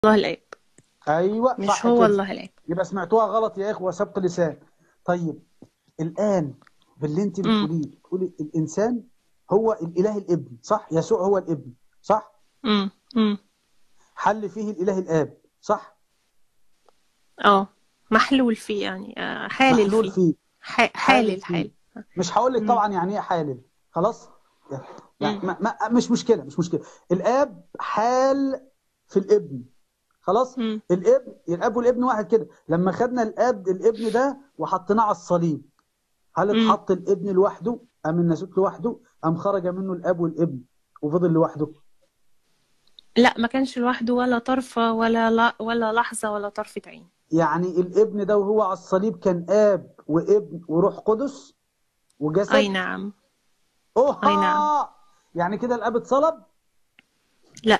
الله الآب ايوه مش صح هو كده الله الآب يبقى سمعتوها غلط يا اخوه سبق لسان طيب الان باللي انت امم بتقوليه بتقولي الانسان هو الاله الابن صح يسوع هو الابن صح امم امم حل فيه الاله الاب صح اه محلول فيه يعني آه، حالل محلول فيه فيه ح- حالل حالل فيه حال مش هقول لك امم طبعا يعني ايه حالل خلاص يعني امم ما ما مش مشكله مش مشكله الاب حال في الابن خلاص امم الابن الاب والابن واحد كده لما خدنا الاب الابن ده وحطيناه على الصليب هل امم اتحط الابن لوحده ام الناسوت لوحده ام خرج منه الاب والابن وفضل لوحده لا ما كانش لوحده ولا طرفة ولا لا ولا لحظة ولا طرفة عين يعني الابن ده وهو على الصليب كان اب وابن وروح قدس أي وجسد نعم أي نعم اوها يعني كده الاب اتصلب لا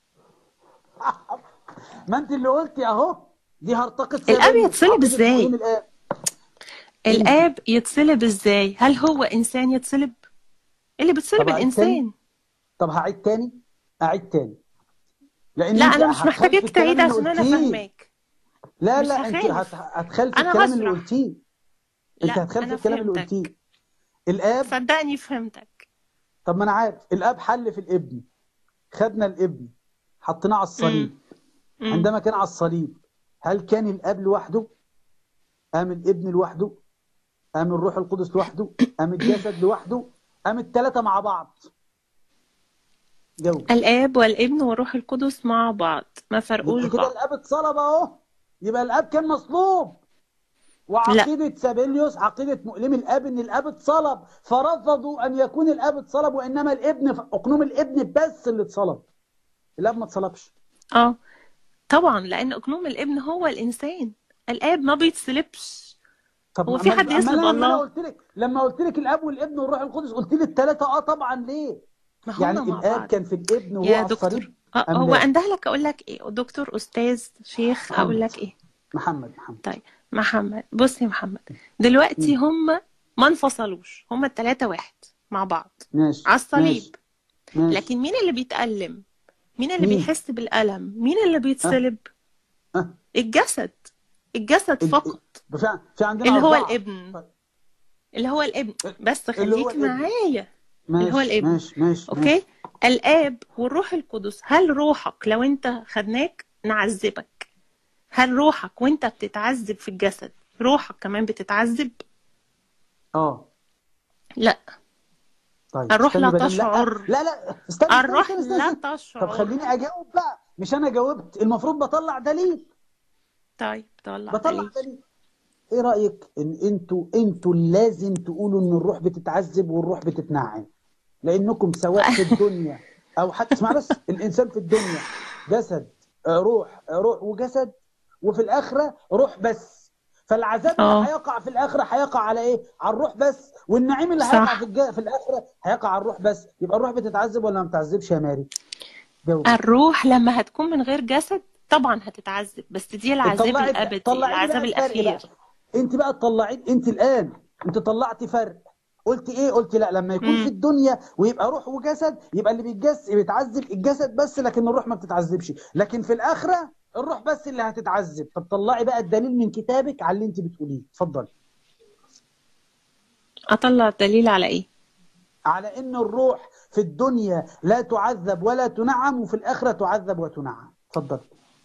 ما انت اللي قلتي اهو دي هرطقة الآب سابيليوس يتصلب عقيدة إزاي مؤمن الاب انت الآب يتصلب إزاي هل هو إنسان يتصلب اللي بتصلب طب اعيد تاني الإنسان طب هعيد تاني اعيد تاني لان لا انت أنا مش محتاجاك هتخالفي الكلام تعيد اللي عشان أنا قلتيه فاهماك لا مش لا انت هخالف هت- هتخالفي أنا الكلام اللي هشرح قلتيه انت لا هتخالفي أنا الكلام اللي قلتيه فهمتك الاب صدقني فهمتك طب ما انا عارف الاب حل في الابن خدنا الابن حطيناه على امم الصليب امم عندما كان على الصليب هل كان الاب لوحده ام الابن لوحده ام الروح القدس لوحده ام الجسد لوحده ام الثلاثه مع بعض جاوب الآب والابن والروح القدس مع بعض ما فرقوش يبقى كده بعض الاب اتصلب اهو يبقى الاب كان مصلوب لا وعقيدة سابيليوس عقيدة مؤلم الاب ان الاب اتصلب فرفضوا ان يكون الاب اتصلب وانما الابن اقنوم الابن بس اللي اتصلب الاب ما اتصلبش اه طبعا لأن أقنوم الابن هو الإنسان الآب ما بيتصلبش طب هو ما في ما- حد اما يصلب انا لما انا الله قلت لك لما قلت لك الاب والابن والروح القدس قلت لي الثلاثه اه طبعا ليه ما هم يعني مع الاب بعض كان في الابن وهو يا على دكتور الصليب آه، ام هو لا انده لك اقول لك ايه دكتور استاذ شيخ اقول محمد لك ايه محمد محمد طيب محمد بص يا محمد دلوقتي مم. هم ما انفصلوش هم التلاتة واحد مع بعض ماشي على ماشي الصليب ماشي لكن مين اللي بيتألم مين اللي مين بيحس بالألم مين اللي ها بيتصلب ها الجسد الجسد ال- فقط في في عندنا اللي هو اربعه الابن طيب. اللي هو الابن بس اللي هو خليك الابن معايا اللي هو ماشي الابن ماشي ماشي اوكي ماشي الآب والروح القدس هل روحك لو انت خدناك نعذبك هل روحك وانت بتتعذب في الجسد روحك كمان بتتعذب اه لا طيب الروح استني لا بدل لا تشعر لا لا استني استني الروح استني استني, لا استني. طب تشعر خليني اجاوب بقى مش انا جاوبت المفروض بطلع دليل طيب طلع بطلع دليل دليل ايه رايك ان انتوا انتوا لازم تقولوا ان الروح بتتعذب والروح بتتنعم لانكم سواء في الدنيا او حتى اسمع بس الانسان في الدنيا جسد آه، روح آه، روح وجسد وفي الاخره روح بس فالعذاب اللي اه هيقع في الاخره هيقع على ايه على الروح بس والنعيم اللي هيقع في صح الج... في الاخره هيقع على الروح بس يبقى الروح بتتعذب ولا ما بتتعذبش يا ماري جاوب الروح لما هتكون من غير جسد طبعا هتتعذب بس دي العذاب طلعي الأبدي طلعي لي العذاب بقى الفرق بقى الأخير انت بقى تطلعي انت الان انت طلعتي فرق قلت ايه قلت لا لما يكون في امم الدنيا ويبقى روح وجسد يبقى اللي بيتجس بيتعذب الجسد بس لكن الروح ما بتتعذبش لكن في الاخره الروح بس اللي هتتعذب طب طلعي بقى الدليل من كتابك على اللي انت بتقوليه اتفضلي أطلع دليل على إيه على ان الروح في الدنيا لا تعذب ولا تنعم وفي الاخره تعذب وتنعم اتفضلي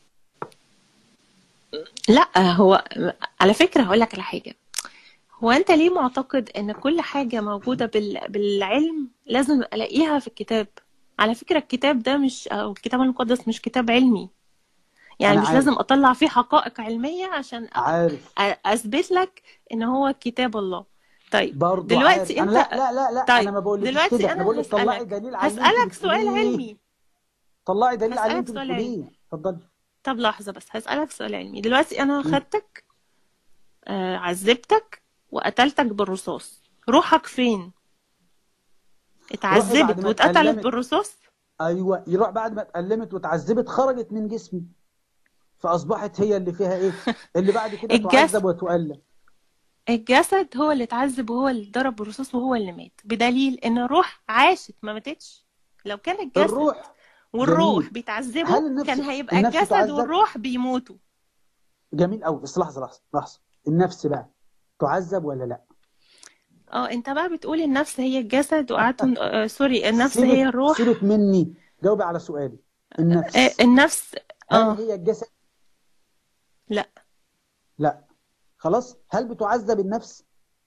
لا هو على فكرة هقول لك على حاجة هو انت ليه معتقد ان كل حاجة موجودة بال... بالعلم لازم الاقيها في الكتاب على فكرة الكتاب ده مش او الكتاب المقدس مش كتاب علمي يعني انا مش عارف لازم اطلع فيه حقائق علمية عشان أ... عارف أ- اثبت لك ان هو كتاب الله طيب برضو عارف دلوقتي انا انت لا لا لا لا انا طيب ما بقولكش دلوقتي كده انا بقول انا لك طلعي هسألك دليل على اللي انت هسألك سؤال بتقوليه علمي طلعي دليل على اللي هسألك انت سؤال علمي بتقوليه اتفضلي طب لحظة بس هسألك سؤال علمي دلوقتي انا مم. خدتك آه، عذبتك وقتلتك بالرصاص روحك فين روحي بعد اتعذبت ما واتقتلت اتألمت بالرصاص ايوه يروح بعد ما اتألمت واتعذبت خرجت من جسمي فاصبحت هي اللي فيها ايه اللي بعد كده الجسد تعذب وتؤلم الجسد هو اللي اتعذب وهو اللي ضرب بالرصاص وهو اللي مات بدليل ان الروح عاشت ما ماتتش لو كان الجسد الروح والروح جميل بيتعذبوا هل النفس كان هيبقى النفس الجسد تعذب والروح بيموتوا جميل قوي بس لحظه لحظه لحظه النفس بقى تعذب ولا لا اه انت بقى بتقول النفس هي الجسد وقعدت آه سوري النفس هي سيبك الروح سيبك مني جاوبي على سؤالي آه النفس النفس هل اه هي الجسد لا لا خلاص هل بتعذب النفس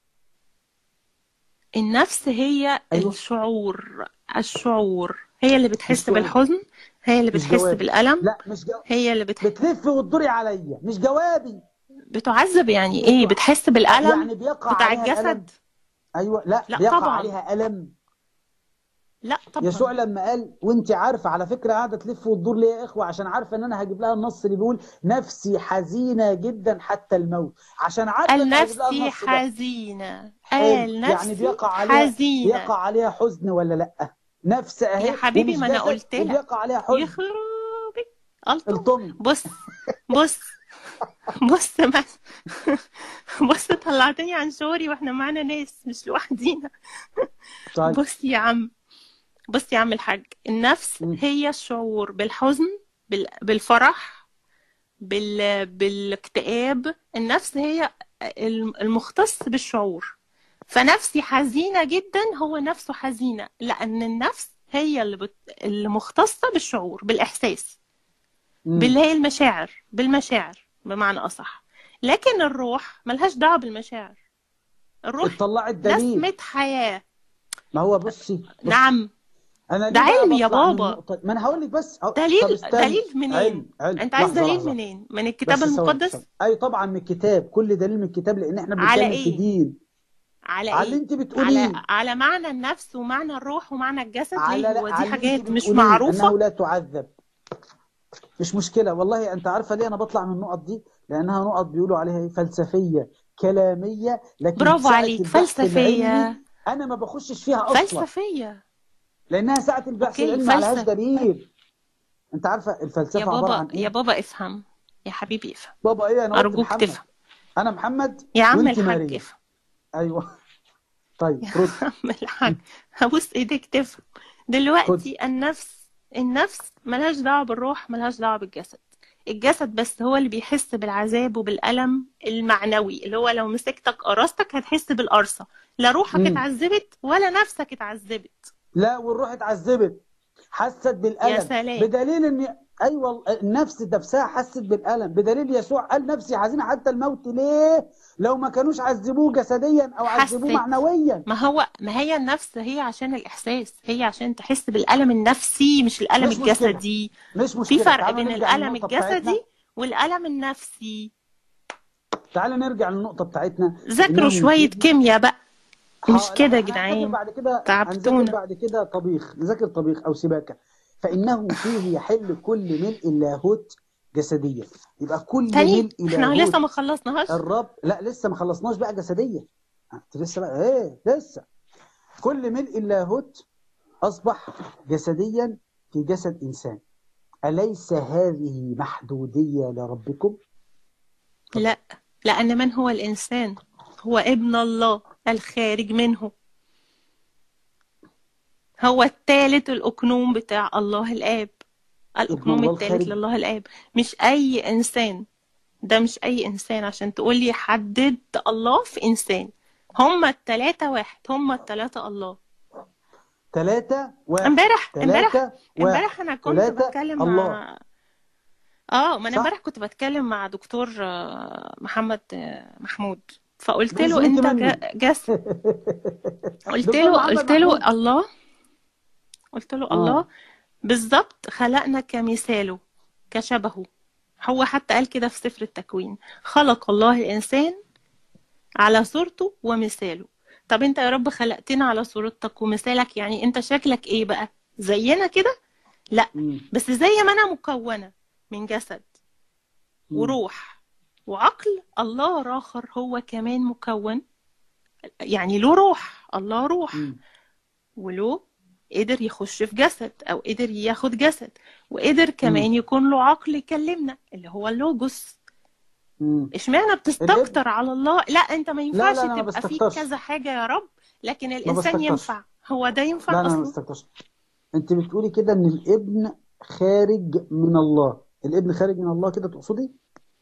النفس هي ايوه الشعور الشعور هي اللي مش بتحس سؤال بالحزن هي اللي مش بتحس جوابي بالألم لا مش جو... هي اللي بتح... بتلف وتدوري عليا مش جوابي بتعذب يعني ايه بتوع... بتحس بالألم يعني بيقع بتاع عليها الألم الجسد ايوه لا لا بيقع طبعا عليها ألم لا يسوع طبعا لما قال وانت عارفه على فكره قاعده تلف وتدور ليه يا اخوه عشان عارفه ان انا هجيب لها النص اللي بيقول نفسي حزينه جدا حتى الموت عشان عارفه قال ان هجيب لها نفسي النص ده حزينة حلو قال يعني نفسي بيقع عليها حزينة بيقع عليها حزن ولا لا نفس يا اهي حبيبي ومش ما انا جسد قلت لك وبيقع عليها حزن يخربي قلطم الطمي بص بص بص ما بص طلعتني عن شعوري واحنا معانا ناس مش لوحدينا طيب بص يا عم بص يا عم الحاج النفس مم. هي الشعور بالحزن بال... بالفرح بال... بالاكتئاب النفس هي الم- المختص بالشعور فنفسي حزينة جدا هو نفسه حزينة لأن النفس هي اللي, بت... اللي مختصة بالشعور بالإحساس مم. باللي هي المشاعر بالمشاعر بمعنى أصح لكن الروح ملهاش دعوة بالمشاعر الروح اتطلعت دليل نسمة حياة ما هو بصي بصي نعم انا ده ليه بقى علم يا بطلع من بابا النقطه ما انا هقول لك بس أو... طب دليل استني دليل منين علم علم انت عايز لحظه دليل لحظه منين من الكتاب بس ثواني المقدس ثواني اي طبعا من الكتاب كل دليل من الكتاب لان احنا على بنتكلم في ايه دين على على اللي ايه انت على بتقوليه على معنى النفس ومعنى الروح ومعنى الجسد على ليه لا هو دي على اللي انت حاجات مش بتقوليه معروفة انه لا تعذب مش مشكله والله انت عارفه ليه انا بطلع من النقط دي لانها نقط بيقولوا عليها ايه فلسفيه كلاميه لكن برافو ساعه عليك البحث العلمي فلسفية انا ما بخشش فيها اصلا فلسفية لانها ساعه البحث اوكي العلمي ما عليهاش فلسفة دليل انت عارفه يا الفلسفه عباره بابا عن يا ايه بابا افهم يا حبيبي افهم بابا ايه انا قلت أرجوك محمد تفهم انا محمد يا عم وانت الحاج ماريا افهم ايوه طيب يا رد عم الحاج هبوس ايديك تفهم خد دلوقتي النفس النفس ملهاش دعوة بالروح ملهاش دعوة بالجسد الجسد بس هو اللي بيحس بالعذاب وبالألم المعنوي اللي هو لو مسكتك قرصتك هتحس بالقرصة لا روحك امم اتعذبت ولا نفسك اتعذبت لا والروح اتعذبت حست يا بالالم سلام بدليل ان ايوه النفس نفسها حست بالالم بدليل يسوع قال نفسي حزينه حتى الموت ليه لو ما كانوش عذبوه جسديا او عذبوه حست معنويا ما هو ما هي النفس هي عشان الإحساس هي عشان تحس بالألم النفسي مش الألم مش مشكله الجسدي مش في مشكله فرق تعالوا بين نرجع الألم للنقطه بتاعتنا الجسدي والألم النفسي تعالوا نرجع للنقطه بتاعتنا ذاكروا انه شوية في كيمياء بقى مش ها لا كده يا هنذاكر جدعان بعد كده هنذاكر تعبتونا بعد كده طبيخ نذاكر طبيخ او سباكه فانه فيه يحل كل ملء اللاهوت جسديا يبقى كل تاني ملء احنا لسه لاهوت ما خلصناهاش الرب لا لسه ما خلصناش بقى جسديا انت لسه بقى ايه لسه كل ملء اللاهوت اصبح جسديا في جسد انسان اليس هذه محدوديه لربكم اتفضل لا لأن من هو الإنسان هو ابن الله الخارج منه هو الثالث الأقنوم بتاع الله الآب ابن الأقنوم الله الثالث الخارج لله الآب مش أي إنسان ده مش أي إنسان عشان تقولي حددت الله في إنسان هما التلاتة واحد هما التلاتة الله ثلاثة واحد امبارح امبارح ثلاثة واحد امبارح أنا كنت ثلاثة بتكلم الله مع اه ما انا صح امبارح كنت بتكلم مع دكتور آه، محمد آه، محمود فقلت ماشي له وانت انت مني جا- جس قلت دكتور له محمد قلت له محمود الله قلت له الله اه بالظبط خلقنا كمثاله كشبهه هو حتى قال كده في سفر التكوين خلق الله الإنسان على صورته ومثاله طب انت يا رب خلقتنا على صورتك ومثالك يعني انت شكلك ايه بقى زينا كده لا مم. بس زي ما انا مكونة من جسد مم. وروح وعقل الله آخر هو كمان مكون يعني له روح الله روح مم. وله قدر يخش في جسد او قدر ياخد جسد وقدر مم. كمان يكون له عقل يكلمنا اللي هو اللوجوس مم. اشمعنى الابن بتستكتر على الله لا انت ما لا ينفعش لا انا ما تبقى فيك بستكترش كذا حاجة يا رب لكن ما الانسان بستكترش ينفع هو ده لا ينفع لا انا ما اصلا بستكترش انت بتقولي كده ان الابن خارج من الله الابن خارج من الله كده تقصدي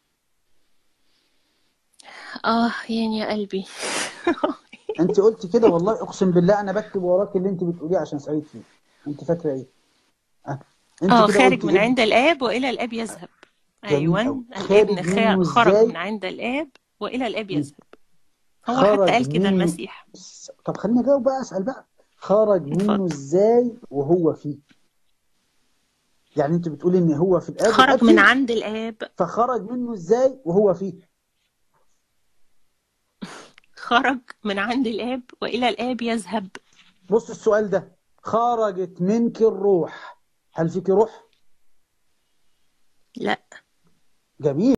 اه يعني يا قلبي انت قلت كده والله اقسم بالله انا بكتب وراك اللي انت بتقوليه عشان سعيد فيه انت فاكره ايه أه. انت اه كده خارج قلت من ابن عند الآب وإلى الآب يذهب جميل أيوة قوي خارج الابن منه خا- خرج ازاي من عند الآب وإلى الآب مم. يذهب هو حتى خرج قال كده منه المسيح س- طب خليني اجاوب بقى اسال بقى خرج منه اتفضل ازاي وهو فيه يعني انت بتقولي ان هو في الاب والاب خرج من فيه عند الآب فخرج منه ازاي وهو فيه خرج من عند الآب وإلى الآب يذهب بص السؤال ده خرجت منك الروح هل فيك روح لا جميل